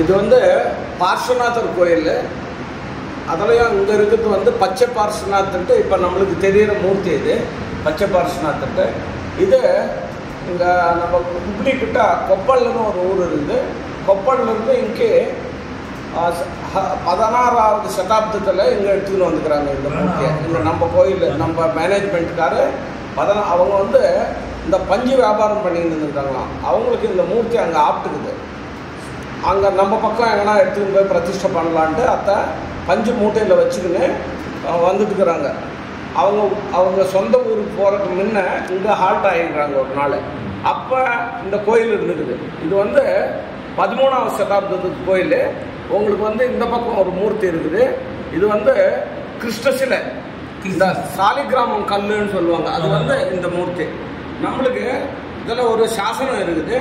இது வந்து பார்ஸ்வநாதர் கோயில் அதுலேயும் இங்கே இருக்கிறது வந்து பச்சை பார்ஸ்வநாத்ன்ட்டு இப்போ நம்மளுக்கு தெரியிற மூர்த்தி இது பச்சை பார்ஸ்வநாத்ன்ட்டு இது இங்கே நம்ம குப்படி கிட்ட கொப்பல்னு ஒரு ஊர் இருக்குது கொப்பல்லேருந்து இங்கே ஆ, ச- ஹ- பதினாறாவது சதாப்தத்தில் இங்கே எடுத்துக்கிட்டு வந்துக்கிறாங்க இந்த மூர்த்தியை இந்த நம்ம கோயில் நம்ம மேனேஜ்மெண்ட்டுக்காரு பதினா அவங்க வந்து இந்த பஞ்சு வியாபாரம் பண்ணிட்டு இருந்திருக்காங்களாம் அவங்களுக்கு இந்த மூர்த்தி அங்கே ஆப்ட்டுக்குது அங்கே நம்ம பக்கம் எங்கன்னா எடுத்துக்கிட்டு போய் பிரதிஷ்டை பண்ணலான்ட்டு அத்தை பஞ்சு மூட்டையில் வச்சுக்கின்னு அஹ், வந்துட்டு இருக்கிறாங்க அவங்க அவங்க சொந்த ஊருக்கு போகிறதுக்கு முன்ன இங்கே ஹால்ட் ஆகிடுறாங்க ஒரு நாள் அப்போ இந்த கோயில் இருந்துக்குது இது வந்து பதிமூணாவது சதாப்தத்துக்கு கோயில் உங்களுக்கு வந்து இந்த பக்கம் ஒரு மூர்த்தி இருக்குது இது வந்து கிருஷ்ண சிலை இந்த சாலிகிராமம் கல்லுன்னு சொல்லுவாங்க அது வந்து இந்த மூர்த்தி நம்மளுக்கு இதில் ஒரு சாசனம் இருக்குது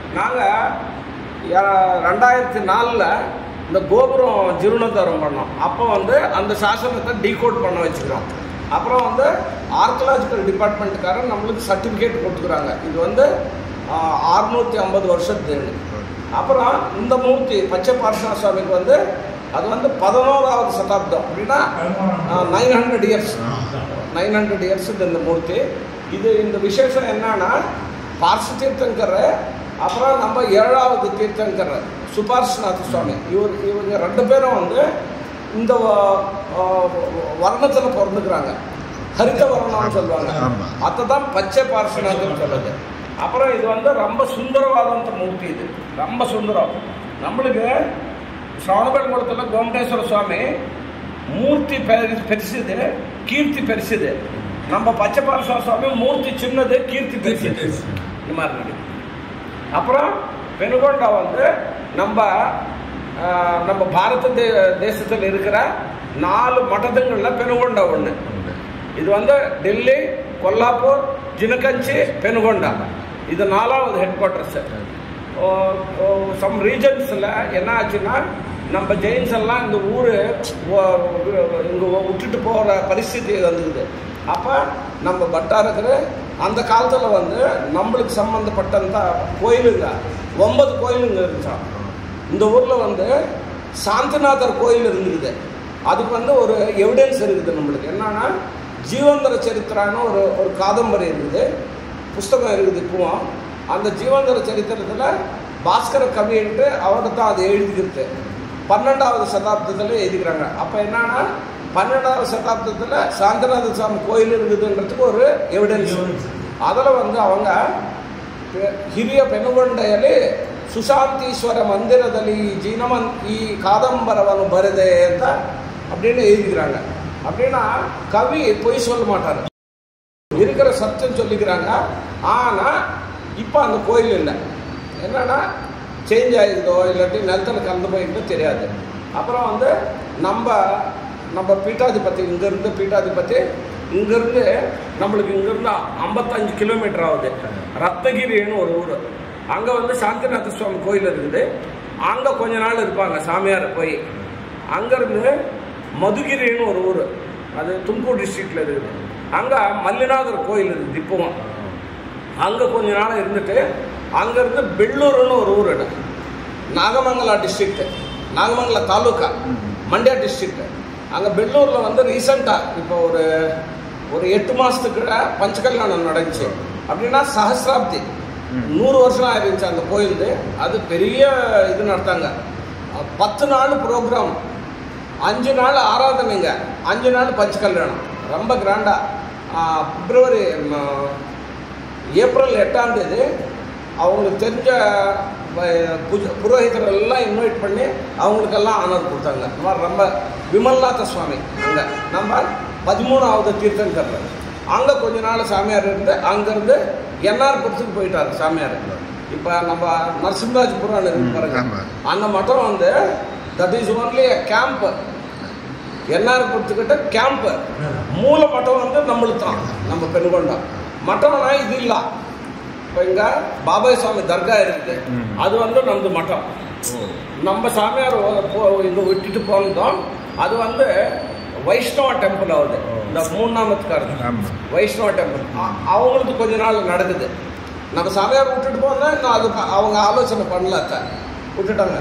நாங்கள் ரெண்டாயிரத்தி நாலில் இந்த கோபுரம் ஜீர்ணோத்தாரம் பண்ணோம் அப்போ வந்து அந்த சாசனத்தை டீகோட் பண்ண வச்சுக்கிறோம் அப்புறம் வந்து ஆர்கலாஜிக்கல் டிபார்ட்மெண்ட்டுக்காரன் நம்மளுக்கு சர்டிஃபிகேட் கொடுத்துக்குறாங்க இது வந்து அறுநூற்றி ஐம்பது வருஷத்து அப்புறம் இந்த மூர்த்தி பச்சை பார்சன சுவாமிக்கு வந்து அது வந்து பதினோராவது சதாப்தம் அப்படின்னா nine hundred years nine hundred years இந்த மூர்த்தி இது இந்த விசேஷம் என்னன்னா பார்ச தீர்த்தங்கர் அப்புறம் நம்ம ஏழாவது தீர்த்தங்கர் சுபார்ஷ்நாத சுவாமி இவர் இவங்க ரெண்டு பேரும் வந்து இந்த வர்ணத்தில் பிறந்துக்கிறாங்க ஹரித வர்ணம்னு சொல்லுவாங்க ஆமா. அதை தான் பச்சை பார்சனாதுன்னு சொல்லுது அப்புறம் இது வந்து ரொம்ப சுந்தரவாதந்த மூர்த்தி இது ரொம்ப சுந்தரம் நம்மளுக்கு ಶ್ರವಣಬೆಳಗೊಳದಲ್ಲಿ ಗೋಮಟೇಶ್ವರ ಸ್ವಾಮಿ ಮೂರ್ತಿ பெரி- பெருசுது கீர்த்தி பெருசுது நம்ம பச்சைப்பாரஸ்வர சுவாமி மூர்த்தி சின்னது கீர்த்தி பெருசுது இந்த மாதிரி இருக்கு அப்புறம் பெனுகொண்டா வந்து நம்ம ஆஹ், நம்ம பாரத தே தேசத்தில் இருக்கிற நாலு மட்டத்துங்களில் பெனுகொண்டா ஒன்று இது வந்து டெல்லி கொல்லாப்பூர் ஜினகஞ்சி பெனுகொண்டா இது நாலாவது ஹெட் குவார்ட்டர்ஸ் சம் ரீஜன்ஸில் என்ன ஆச்சுன்னா நம்ம ஜெயின்ஸ் எல்லாம் இந்த ஊர் இங்கே விட்டுட்டு போகிற பரிஸ்திதி வந்துக்குது அப்போ நம்ம பட்டாரத்தில் அந்த காலத்தில் வந்து நம்மளுக்கு சம்மந்தப்பட்ட அந்த கோயிலுங்க ஒன்பது கோயிலுங்க இருந்துச்சான் இந்த ஊரில் வந்து சாந்திநாதர் கோயில் இருந்துக்குது அதுக்கு வந்து ஒரு எவிடன்ஸ் இருக்குது நம்மளுக்கு என்னன்னா ஜீவந்தர சரித்திரான்னு ஒரு ஒரு காதம்பரி இருக்குது புஸ்தகம் இருக்குது இப்பவும் அந்த ஜீவந்தர சரித்திரத்தில் பாஸ்கர கவின்ட்டு அவர்கிட்ட தான் அது எழுதிக்கிறது பன்னெண்டாவது சதாப்தத்தில் எழுதிக்கிறாங்க அப்போ என்னன்னா பன்னெண்டாவது சதாப்தத்தில் சாந்தநாத சுவாமி கோயில் இருக்குதுன்றதுக்கு ஒரு எவிடன்ஸ் அதில் வந்து அவங்க ಪೆ- ಹಿರಿಯ ಪೆನುಗೊಂಡೆಯಲ್ಲಿ ಸುಶಾಂತೀಶ್ವರ ಮಂದಿರದಲ್ಲಿ ಈ ಜೀನಮನ್ ಈ ಕಾದಂಬರವನ್ನು ಬರೆದೆ ಅಂತ அப்படின்னு எழுதிக்கிறாங்க அப்படின்னா கவி பொய் சொல்ல மாட்டாரு இருக்கிற சத்தியம் சொல்லிக்கிறாங்க ஆனால் இப்போ அந்த கோயில் இல்லை என்னன்னா சேஞ்ச் ஆகிருந்தோ இல்லாட்டி நிலத்தில் கலந்து போயிருந்தோ தெரியாது அப்புறம் வந்து நம்ம நம்ம பீட்டாதிபதி இங்கேருந்து பீட்டாதிபதி இங்கேருந்து நம்மளுக்கு இங்கேருந்து ஐம்பத்தஞ்சு கிலோமீட்டர் ஆகுது ரத்னகிரின்னு ஒரு ஊர் அங்கே வந்து சாந்திநாத சுவாமி கோயில் இருக்குது அங்கே கொஞ்ச நாள் இருப்பாங்க சாமியார் போய் அங்கேருந்து மதுகிரின்னு ஒரு ஊர் அது தும்கூர் டிஸ்ட்ரிக்டில் இருக்குது அங்கே மல்லிநாதர் கோயில் இருக்குது இப்போவும் அங்கே கொஞ்ச நாள் இருந்துட்டு அங்கேருந்து பெள்ளூருன்னு ஒரு ஊர் இடம் நாகமங்கலா டிஸ்ட்ரிக்ட் நாகமங்கல தாலுக்கா மண்டியா டிஸ்ட்ரிக்ட் அங்கே பெள்ளூரில் வந்து ரீசண்டாக இப்போ ஒரு ஒரு எட்டு மாதத்துக்கு பஞ்சகல்யாணம் நடந்துச்சு அப்படின்னா சஹசிராப்தி நூறு வருஷம் ஆயிருந்துச்சு அந்த கோயில் அது பெரிய இது நடத்தாங்க அஹ் பத்து நாள் ப்ரோக்ராம் அஞ்சு நாள் ஆராதனைங்க அஞ்சு நாள் பஞ்சகல்யாணம் ரொம்ப கிராண்டாக பிப்ரவரி ம, ஏப்ரல் எட்டாம் தேதி அவங்களுக்கு தெரிஞ்ச வ- புஜ- புரோகிதர்கள் எல்லாம் இன்வைட் பண்ணி அவங்களுக்கெல்லாம் ஆனர் கொடுத்தாங்க இந்த மாதிரி ரொம்ப விமல்நாத சுவாமி அங்கே நம்ம பதிமூணாவது தீர்த்தங்கரில் அங்கே கொஞ்ச நாள் சாமியார் இருந்து அங்கேருந்து என்ஆர்புரத்துக்கு போயிட்டார் சாமியார் இப்போ நம்ம நரசிம்மராஜபுரம் இருக்கு பாருங்க ஆமா. அந்த மட்டம் வந்து தட் இஸ் ஒன்லி கேம்ப் என்ஆர்புரத்துக்கிட்ட கேம்ப் மூல மட்டம் வந்து நம்மளுக்கு தான் நம்ம பெண்கொண்டம் மட்டம்னா இது இல்லை இப்போ இங்கே பாபாய் சுவாமி தர்கா இருக்குது ம். அது வந்து நமது மட்டம் நம்ம சாமியார் ஓ- போ இங்கே விட்டுட்டு போனதும் அது வந்து வைஷ்ணவ டெம்பிள் ஆகுது இந்த மூணாமத்துக்காரர் ஆமா. வைஷ்ணவ டெம்பிள் அ- அவங்களுக்கு கொஞ்ச நாள் நடக்குது நம்ம சாமியார் விட்டுட்டு போனா இன்னும் அது ப- அவங்க ஆலோசனை பண்ணல அத்தை விட்டுட்டாங்க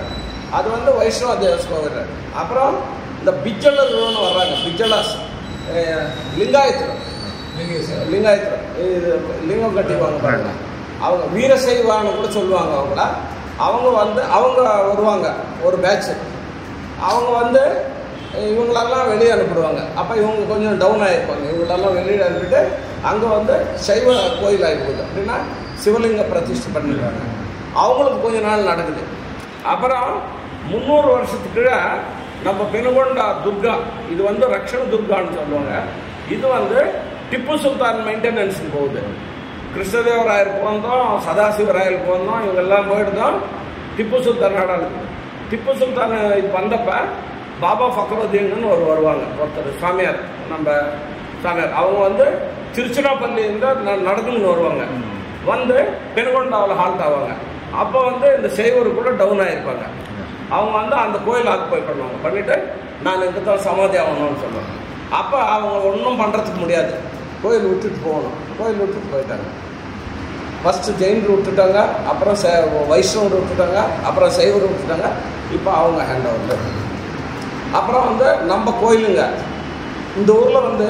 அது வந்து வைஷ்ணவ தேவஸ் கோவில் அப்புறம் இந்த பிஜ்ஜலர்னு வர்றாங்க பிஜ்ஜலாஸ் அஹ், லிங்காயத்தர் லிங்காயத்தர் இது லிங்கம் கட்டிக்குவாங்க பாருங்க அவங்க வீரசைவான்னு கூட சொல்லுவாங்க அவங்கள அவங்க வந்து அவங்க வருவாங்க ஒரு பேட்ச் அவங்க வந்து இவங்களெல்லாம் வெளியே அனுப்பிடுவாங்க அப்போ இவங்க கொஞ்சம் டவுன் ஆகிருப்பாங்க இவங்களெல்லாம் வெளியே அனுப்பிட்டு அங்கே வந்து சைவ கோயில் ஆகிப்போகுது அப்படின்னா சிவலிங்க பிரதிஷ்டை பண்ணிடுறாங்க அவங்களுக்கு கொஞ்ச நாள் நடக்குது அப்புறம் முந்நூறு வருஷத்துக்கு நம்ம பெனுகொண்டா துர்கா இது வந்து ரக்ஷண துர்கான்னு சொல்லுவாங்க இது வந்து டிப்பு சுல்தான் மெயின்டெனன்ஸுக்கு போகுது கிருஷ்ணதேவராயருக்கு வந்தோம் சதாசிவராயருக்கு வந்தோம் இவங்கெல்லாம் போயிட்டு திப்பு சுல்தான் நடக்குது திப்பு சுல்தான் இது வந்தப்ப பாபா ஃபக்ருதீன்னு ஒரு வருவாங்க ஒருத்தர் சாமியார் நம்ம சாமியார் அவங்க வந்து திருச்சிராப்பள்ளியிருந்து ந- நடந்துன்னு வருவாங்க வந்து பெருகொண்டாவில் ஹால்ட் ஆவாங்க அப்போ வந்து இந்த செய்வர் கூட டவுன் ஆகிருப்பாங்க அவங்க வந்து அந்த கோயில் ஆக்குப்பை பண்ணுவாங்க பண்ணிட்டு நான் இங்கே தான் சமாதி ஆகணும்னு சொல்லுவாங்க அப்போ அவங்க ஒன்றும் பண்ணுறதுக்கு முடியாது கோயில் விட்டுட்டு போகணும் கோயில் விட்டுட்டு போயிட்டாங்க ஃபஸ்ட்டு ஜெயின் விட்டுட்டாங்க அப்புறம் ச வைஷ்ணவர் விட்டுட்டாங்க அப்புறம் சைவர் விட்டுட்டாங்க இப்போ அவங்க ஹேண்ட் ஓவர் அப்புறம் வந்து நம்ம கோயிலுங்க இந்த ஊரில் வந்து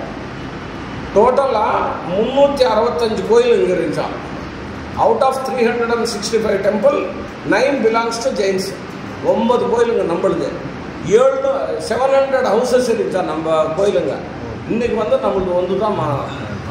டோட்டலாக முந்நூற்றி அறுபத்தஞ்சு கோயில் இங்கே இருந்துச்சான் out of three hundred and sixty five temple nine belongs to Jains ஒன்பது கோயிலுங்க நம்மளுது ஏழு செவன் ஹண்ட்ரட் ஹவுசஸ் இருந்துச்சா நம்ம கோயிலுங்க இன்னைக்கு வந்து நம்மளுக்கு வந்து தான் மா-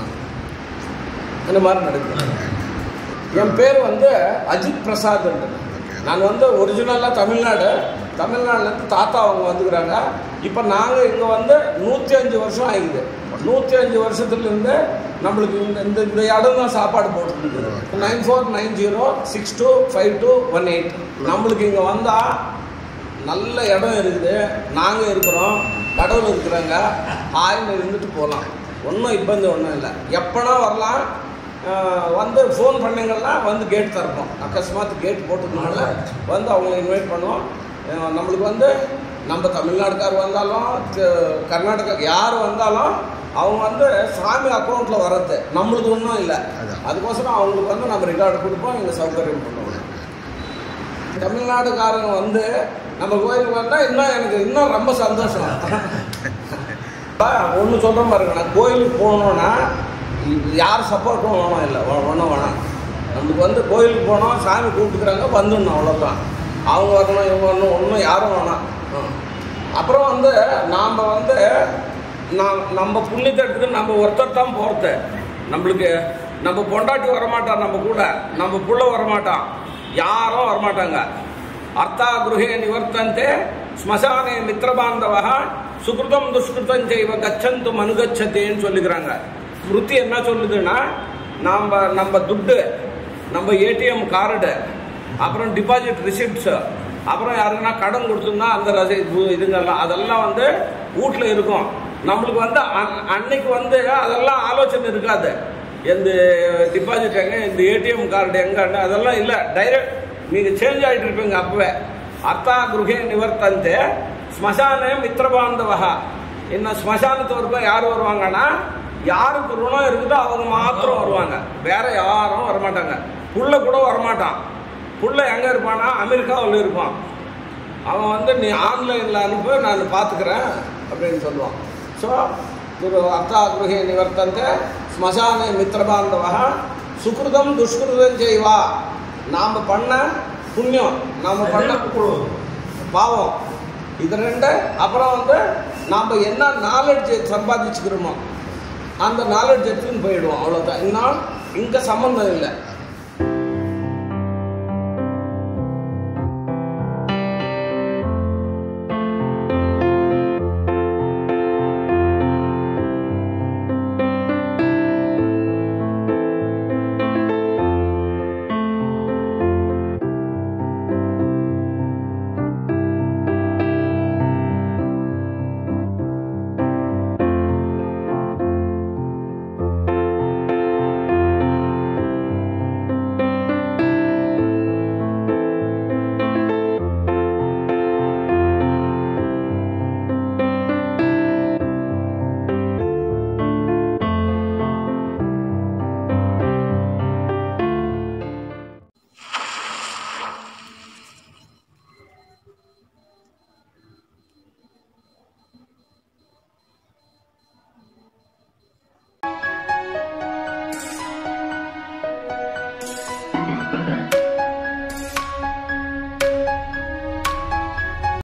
இந்த மாதிரி நடக்குது என் பேர் வந்து அஜித் பிரசாத் நான் வந்து ஒரிஜினலாக தமிழ்நாடு தமிழ்நாடுலேருந்து தாத்தா அவங்க வந்துக்கிறாங்க இப்போ நாங்கள் இங்கே வந்து நூற்றி அஞ்சு வருஷம் ஆகிக்குது நூற்றி அஞ்சு வருஷத்துலேருந்து நம்மளுக்கு இந்த இந்த இந்த இடம் தான் சாப்பாடு போட்டுருக்கு nine four nine zero six two five two one eight நம்மளுக்கு இங்கே வந்தால் நல்ல இடம் இருக்குது நாங்கள் இருக்கிறோம் கடவுள் இருக்கிறாங்க ஆயிரம் இருந்துட்டு போகலாம் ஒன்றும் இப்பந்தி ஒன்றும் இல்லை எப்போனா வரலாம் ஆஹ் வந்து ஃபோன் பண்ணீங்கன்னா வந்து கேட் திறப்போம் அக்கஸ்மாத்து கேட் போட்டுக்கனால வந்து அவங்கள இன்வைட் பண்ணுவோம் ஆஹ் நம்மளுக்கு வந்து நம்ம தமிழ்நாடுக்கார் வந்தாலும் த- கர்நாடகா யார் வந்தாலும் அவங்க வந்து சாமி அக்கௌண்ட்டில் வர்றது நம்மளுக்கு ஒன்றும் இல்லை அதான். அதுக்கோசரம் அவங்களுக்கு வந்து நம்ம ரிகார்டு கொடுப்போம் இங்கே சௌகரியம் பண்ணுவோம் தமிழ்நாடுக்காரங்க வந்து நம்ம கோயிலுக்கு வந்தால் இன்னும் எனக்கு இன்னும் ரொம்ப சந்தோஷம் ஒன்று சொல்கிறேன் பாருங்க நான் கோயிலுக்கு போகணுன்னா யார் சப்போர்ட்டும் வேணும் இல்லை ஒன்றும் வேணாம் நம்மளுக்கு வந்து கோயிலுக்கு போனோம் சாமி கூப்பிட்டுக்கிறாங்க வந்துடணும் அவ்வளோதான் அவங்க வரணும் இவங்க வரணும் ஒன்றும் யாரும் வேணாம் ம். அப்புறம் வந்து நாம் வந்து நாம் நம்ம புண்ணியத்துக்கு நம்ம ஒருத்தர் தான் போகிறது நம்மளுக்கு நம்ம பொண்டாட்டி வரமாட்டான் நம்ம கூட நம்ம புள்ள வரமாட்டான் யாரும் வரமாட்டாங்க அர்த்தா குருஹே நிவர்த்தந்தே ஸ்மசானே மித்திரபாந்தவ சுகிருதம் துஷ்கிருதம் செய்வ கச்சந்து மனுகச்சத்தேன்னு சொல்லிக்கிறாங்க ஸ்மிருதி என்ன சொல்லுதுன்னா நம்ம நம்ம துட்டு நம்ம ஏடிஎம் கார்டு அப்புறம் டிபாசிட் ரிசிப்ட்ஸ் அப்புறம் யாருக்குன்னா கடன் கொடுத்துருந்தா அந்த ரசி இது- இதுங்கெல்லாம் அதெல்லாம் வந்து வீட்டில் இருக்கும் நம்மளுக்கு வந்து அன்- அன்னைக்கு வந்து அதெல்லாம் ஆலோசனை இருக்காது எந்த டிபாசிட் எங்க இந்த ஏடிஎம் கார்டு எங்கன்னு அதெல்லாம் இல்லை டைரக்ட் நீங்கள் சேஞ்ச் ஆகிட்டு இருப்பீங்க அப்பவே அர்த்தா குருகே நிவர்த்தந்தே ஸ்மசானே மித்திரபாந்தவா இன்னும் ஸ்மசானத்து வரைக்கும் யார் வருவாங்கன்னா யாருக்கு ருணம் இருக்குதோ அவங்க மாத்திரம் வருவாங்க வேற யாரும் வரமாட்டாங்க புள்ள கூட வரமாட்டான் புள்ள எங்கே இருப்பானா அமெரிக்காவில் இருப்பான் அவன் வந்து நீ ஆன்லைனில் அனுப்பு நான் பார்த்துக்கிறேன் அப்படின்னு சொல்லுவான் ஸோ குரு அர்த்தா குருகே நிவர்த்தந்த ஸ்மசானே மித்திரபாந்தவா சுகிருதம் துஷ்கிருதம் செய்வா நாம் பண்ண புண்ணியம் நாம் பண்ண பாவம் இது ரெண்டு அப்புறம் வந்து நாம் என்ன நாலெட்ஜ் சம்பாதிச்சுக்கிறோமோ அந்த நாலெட்ஜ் எடுத்துன்னு போயிடுவோம் அவ்வளோதான் இன்னும் இங்கே சம்மந்தம் இல்லை